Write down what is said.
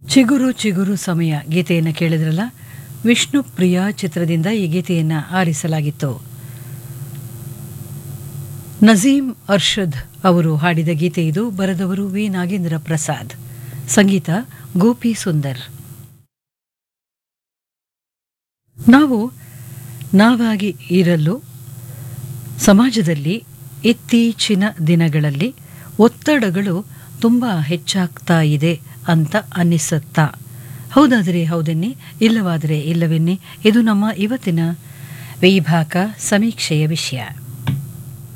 ಚಿಗುರು ಚಿಗುರು ಸಮಯ ಗೀತೆಯನ್ನು ಕೇಳಿದ್ರಲ್ಲ ವಿಷ್ಣು ಪ್ರಿಯ ಚಿತ್ರದಿಂದ ಈ ಗೀತೆಯನ್ನು ಆರಿಸಲಾಗಿತ್ತು ನಜೀಮ್ ಅರ್ಷದ್ ಅವರು ಹಾಡಿದ ಗೀತೆ ಇದು ಬರೆದವರು ವಿ ನಾಗೇಂದ್ರ ಪ್ರಸಾದ್ ಸಂಗೀತ ಗೋಪಿ ಸುಂದರ್ ನಾವು ನಾವಾಗಿ ಇರಲು ಸಮಾಜದಲ್ಲಿ ಇತ್ತೀಚಿನ ದಿನಗಳಲ್ಲಿ ಒತ್ತಡಗಳು ತುಂಬ ಹೆಚ್ಚಾಗ್ತಾ ಇದೆ ಅಂತ ಅನ್ನಿಸುತ್ತಾ ಹೌದಾದರೆ ಹೌದೆನ್ನಿ ಇಲ್ಲವಾದರೆ ಇಲ್ಲವೆನ್ನಿ ಇದು ನಮ್ಮ ಇವತ್ತಿನ ವಿಭಾಗ ಸಮೀಕ್ಷೆಯ ವಿಷಯ